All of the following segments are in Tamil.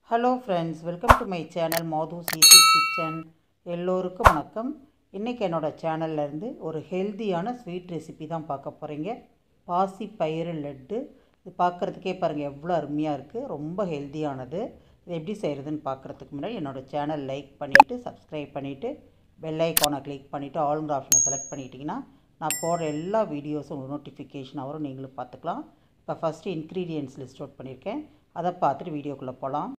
hello friends welcome to my channel மோது சிசி கிச்சன் எல்லோருக்கும் வணக்கம் இன்றைக்கி என்னோடய சேனல்லேருந்து ஒரு ஹெல்த்தியான ஸ்வீட் ரெசிபி தான் பார்க்க போகிறீங்க பாசி பயிறு லட்டு இது பார்க்குறதுக்கே பாருங்கள் எவ்வளோ அருமையாக இருக்குது ரொம்ப ஹெல்த்தியானது இது எப்படி செய்கிறதுன்னு பார்க்குறதுக்கு முன்னாடி என்னோடய சேனல் லைக் பண்ணிவிட்டு சப்ஸ்கிரைப் பண்ணிவிட்டு பெல் ஐக்கானை கிளிக் பண்ணிவிட்டு ஆளுங்கிற ஆப்ஷனை செலக்ட் பண்ணிட்டீங்கன்னா நான் போடுற எல்லா வீடியோஸும் உங்களுக்கு நோட்டிஃபிகேஷன் வரும் நீங்களும் பார்த்துக்கலாம் இப்போ ஃபஸ்ட்டு இன்க்ரீடியன்ட்ஸ் லிஸ்ட் அவுட் பண்ணியிருக்கேன் அதை பார்த்துட்டு வீடியோக்குள்ளே போகலாம்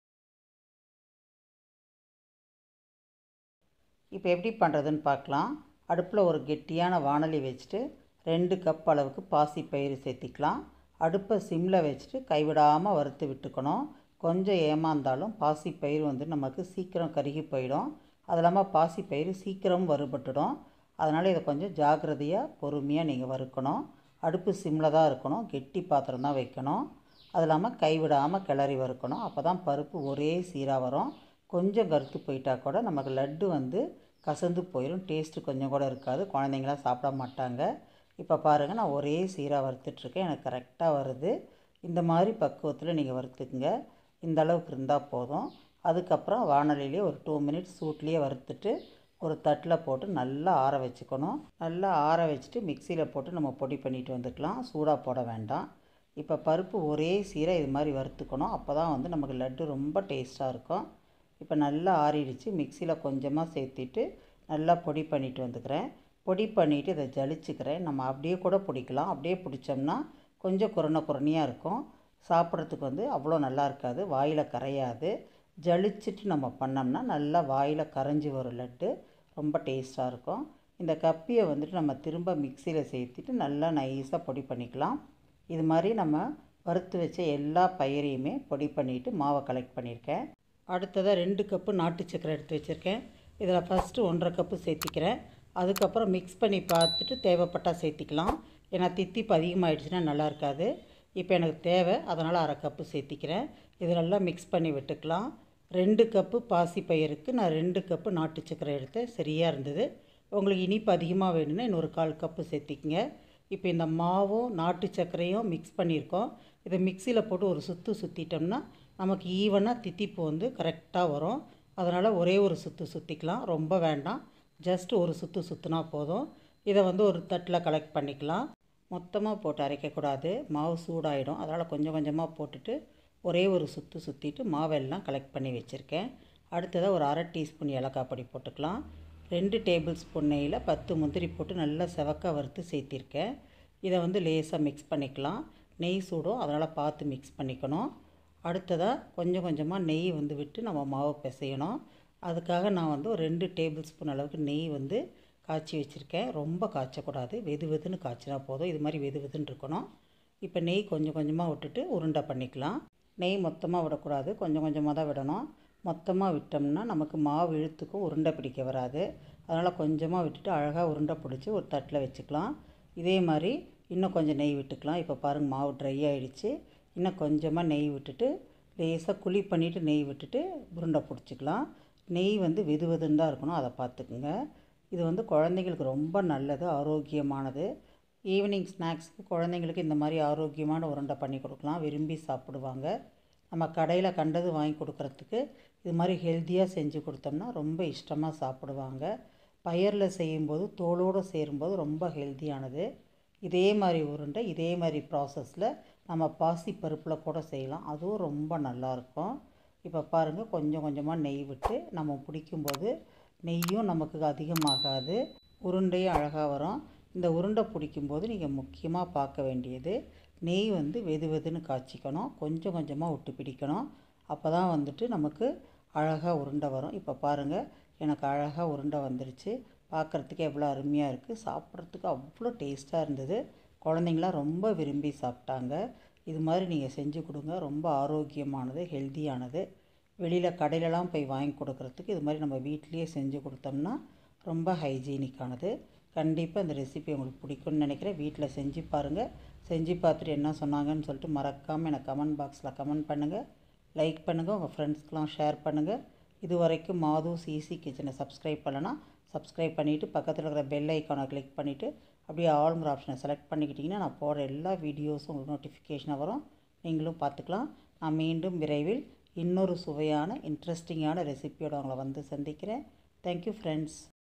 இப்போ எப்படி பண்ணுறதுன்னு பார்க்கலாம் அடுப்பில் ஒரு கெட்டியான வானலி வச்சுட்டு ரெண்டு கப் அளவுக்கு பாசி பயிறு சேர்த்திக்கலாம் அடுப்பை சிம்மில் வச்சுட்டு கைவிடாமல் வறுத்து விட்டுக்கணும் கொஞ்சம் ஏமாந்தாலும் பாசி பயிர் வந்து நமக்கு சீக்கிரம் கருகி போயிடும் அது இல்லாமல் பாசி பயிறு சீக்கிரம் வறுபட்டுடும் அதனால் இதை கொஞ்சம் ஜாக்கிரதையாக பொறுமையாக நீங்கள் வறுக்கணும் அடுப்பு சிம்மில் தான் இருக்கணும் கெட்டி பாத்திரம் தான் வைக்கணும் அது இல்லாமல் கைவிடாமல் கிளறி வறுக்கணும் அப்போ தான் பருப்பு ஒரே சீராக வரும் கொஞ்சம் கருத்து போயிட்டா கூட நமக்கு லட்டு வந்து கசந்து போயிடும் டேஸ்ட்டு கொஞ்சம் கூட இருக்காது குழந்தைங்களாம் சாப்பிட மாட்டாங்க இப்போ பாருங்கள் நான் ஒரே சீராக வறுத்துட்ருக்கேன் எனக்கு கரெக்டாக வருது இந்த மாதிரி பக்குவத்தில் நீங்கள் வறுத்துக்குங்க இந்த அளவுக்கு இருந்தால் போதும் அதுக்கப்புறம் வானலிலே ஒரு டூ மினிட்ஸ் சூட்லேயே வறுத்துட்டு ஒரு தட்டில் போட்டு நல்லா ஆற வச்சுக்கணும் நல்லா ஆற வச்சுட்டு மிக்சியில் போட்டு நம்ம பொடி பண்ணிட்டு வந்துக்கலாம் சூடாக போட வேண்டாம் இப்போ பருப்பு ஒரே சீராக இது மாதிரி வறுத்துக்கணும் அப்போ தான் வந்து நமக்கு லட்டு ரொம்ப டேஸ்ட்டாக இருக்கும் இப்போ நல்லா ஆறிடுச்சு மிக்சியில் கொஞ்சமாக சேர்த்திட்டு நல்லா பொடி பண்ணிட்டு வந்துக்கிறேன் பொடி பண்ணிவிட்டு இதை ஜலிச்சுக்கிறேன் நம்ம அப்படியே கூட பிடிக்கலாம் அப்படியே பிடிச்சோம்னா கொஞ்சம் குறண குறணியாக இருக்கும் சாப்பிட்றதுக்கு வந்து அவ்வளோ நல்லா இருக்காது வாயில் கரையாது ஜலிச்சுட்டு நம்ம பண்ணோம்னா நல்லா வாயில் கரைஞ்சி வரும் லட்டு ரொம்ப டேஸ்ட்டாக இருக்கும் இந்த கப்பியை வந்துட்டு நம்ம திரும்ப மிக்சியில் சேர்த்துட்டு நல்லா நைஸாக பொடி பண்ணிக்கலாம் இது மாதிரி நம்ம வறுத்து வச்ச எல்லா பயிரையுமே பொடி பண்ணிவிட்டு மாவை கலெக்ட் பண்ணியிருக்கேன் அடுத்ததாக ரெண்டு கப்பு நாட்டு சக்கரை எடுத்து வச்சுருக்கேன் இதில் ஃபஸ்ட்டு ஒன்றரை கப்பு சேர்த்திக்கிறேன் அதுக்கப்புறம் மிக்ஸ் பண்ணி பார்த்துட்டு தேவைப்பட்டால் சேர்த்திக்கலாம் ஏன்னா தித்திப்பு அதிகமாகிடுச்சுன்னா நல்லா இருக்காது இப்போ எனக்கு தேவை அதனால் அரை கப்பு சேர்த்திக்கிறேன் இதெல்லாம் மிக்ஸ் பண்ணி விட்டுக்கலாம் ரெண்டு கப்பு பாசி பயிருக்கு நான் ரெண்டு கப்பு நாட்டு சக்கரை எடுத்தேன் சரியாக இருந்தது உங்களுக்கு இனிப்பு அதிகமாக வேணும்னா இன்னொரு கால் கப்பு சேர்த்திக்கங்க இப்போ இந்த மாவும் நாட்டு சர்க்கரையும் மிக்ஸ் பண்ணியிருக்கோம் இதை மிக்சியில் போட்டு ஒரு சுற்று சுற்றிட்டோம்னா நமக்கு ஈவனாக தித்திப்பு வந்து கரெக்டாக வரும் அதனால் ஒரே ஒரு சுற்று சுற்றிக்கலாம் ரொம்ப வேண்டாம் ஜஸ்ட் ஒரு சுற்று சுற்றினா போதும் இதை வந்து ஒரு தட்டில் கலெக்ட் பண்ணிக்கலாம் மொத்தமாக போட்டு அரைக்கக்கூடாது மாவு சூடாயிடும் அதனால் கொஞ்சம் கொஞ்சமாக போட்டுட்டு ஒரே ஒரு சுற்று சுற்றிட்டு மாவெல்லாம் கலெக்ட் பண்ணி வச்சுருக்கேன் அடுத்ததாக ஒரு அரை டீஸ்பூன் ஏலக்காய் பொடி போட்டுக்கலாம் ரெண்டு டேபிள் ஸ்பூன் நெய்யில் பத்து முந்திரி போட்டு நல்லா செவக்க வறுத்து சேர்த்திருக்கேன் இதை வந்து லேசாக மிக்ஸ் பண்ணிக்கலாம் நெய் சூடும் அதனால் பார்த்து மிக்ஸ் பண்ணிக்கணும் அடுத்ததாக கொஞ்சம் கொஞ்சமாக நெய் வந்து விட்டு நம்ம மாவு பிசையணும் அதுக்காக நான் வந்து ஒரு ரெண்டு டேபிள் ஸ்பூன் அளவுக்கு நெய் வந்து காய்ச்சி வச்சுருக்கேன் ரொம்ப காய்ச்சக்கூடாது வெது வெதுன்னு காய்ச்சினா போதும் இது மாதிரி வெது வெதுன்னு இருக்கணும் இப்போ நெய் கொஞ்சம் கொஞ்சமாக விட்டுட்டு உருண்டை பண்ணிக்கலாம் நெய் மொத்தமாக விடக்கூடாது கொஞ்சம் கொஞ்சமாக தான் விடணும் மொத்தமாக விட்டோம்னா நமக்கு மாவு இழுத்துக்கும் உருண்டை பிடிக்க வராது அதனால் கொஞ்சமாக விட்டுட்டு அழகாக உருண்டை பிடிச்சி ஒரு தட்டில் வச்சுக்கலாம் இதே மாதிரி இன்னும் கொஞ்சம் நெய் விட்டுக்கலாம் இப்போ பாருங்கள் மாவு ட்ரை ஆகிடுச்சு இன்னும் கொஞ்சமாக நெய் விட்டுட்டு லேசாக குழி பண்ணிவிட்டு நெய் விட்டுட்டு உருண்டை பிடிச்சிக்கலாம் நெய் வந்து வெது வெதுன்னு தான் இருக்கணும் அதை பார்த்துக்குங்க இது வந்து குழந்தைங்களுக்கு ரொம்ப நல்லது ஆரோக்கியமானது ஈவினிங் ஸ்நாக்ஸ்க்கு குழந்தைங்களுக்கு இந்த மாதிரி ஆரோக்கியமான உருண்டை பண்ணி கொடுக்கலாம் விரும்பி சாப்பிடுவாங்க நம்ம கடையில் கண்டது வாங்கி கொடுக்குறதுக்கு இது மாதிரி ஹெல்த்தியாக செஞ்சு கொடுத்தோம்னா ரொம்ப இஷ்டமாக சாப்பிடுவாங்க பயிரில் செய்யும்போது தோலோடு சேரும்போது ரொம்ப ஹெல்த்தியானது இதே மாதிரி உருண்டை இதே மாதிரி ப்ராசஸில் நம்ம பாசி பருப்பில் கூட செய்யலாம் அதுவும் ரொம்ப நல்லாயிருக்கும் இப்போ பாருங்கள் கொஞ்சம் கொஞ்சமாக நெய் விட்டு நம்ம பிடிக்கும்போது நெய்யும் நமக்கு அதிகமாகாது உருண்டையும் அழகாக வரும் இந்த உருண்டை பிடிக்கும்போது நீங்கள் முக்கியமாக பார்க்க வேண்டியது நெய் வந்து வெது வெதுன்னு காய்ச்சிக்கணும் கொஞ்சம் கொஞ்சமாக விட்டு பிடிக்கணும் அப்போ தான் வந்துட்டு நமக்கு அழகாக உருண்டை வரும் இப்போ பாருங்கள் எனக்கு அழகாக உருண்டை வந்துருச்சு பார்க்குறதுக்கு எவ்வளோ அருமையாக இருக்குது சாப்பிட்றதுக்கு அவ்வளோ டேஸ்ட்டாக இருந்தது குழந்தைங்களாம் ரொம்ப விரும்பி சாப்பிட்டாங்க இது மாதிரி நீங்கள் செஞ்சு கொடுங்க ரொம்ப ஆரோக்கியமானது ஹெல்த்தியானது வெளியில் கடையிலலாம் போய் வாங்கி கொடுக்குறதுக்கு இது மாதிரி நம்ம வீட்லேயே செஞ்சு கொடுத்தோம்னா ரொம்ப ஹைஜீனிக்கானது கண்டிப்பாக இந்த ரெசிபி உங்களுக்கு பிடிக்கும்னு நினைக்கிறேன் வீட்டில் செஞ்சு பாருங்கள் செஞ்சு பார்த்துட்டு என்ன சொன்னாங்கன்னு சொல்லிட்டு மறக்காமல் எனக்கு கமெண்ட் பாக்ஸில் கமெண்ட் பண்ணுங்கள் லைக் பண்ணுங்கள் உங்கள் ஃப்ரெண்ட்ஸ்க்கெலாம் ஷேர் பண்ணுங்கள் இது வரைக்கும் மாது சிசி கிச்சனை சப்ஸ்கிரைப் பண்ணலன்னா சப்ஸ்கிரைப் பண்ணிவிட்டு பக்கத்தில் இருக்கிற பெல் ஐக்கானை கிளிக் பண்ணிவிட்டு அப்படியே ஆளுங்கிற ஆப்ஷனை செலக்ட் பண்ணிக்கிட்டிங்கன்னா நான் போடுற எல்லா வீடியோஸும் உங்களுக்கு நோட்டிஃபிகேஷனாக வரும் நீங்களும் பார்த்துக்கலாம் நான் மீண்டும் விரைவில் இன்னொரு சுவையான இன்ட்ரெஸ்டிங்கான ரெசிபியோடு உங்களை வந்து சந்திக்கிறேன் தேங்க்யூ ஃப்ரெண்ட்ஸ்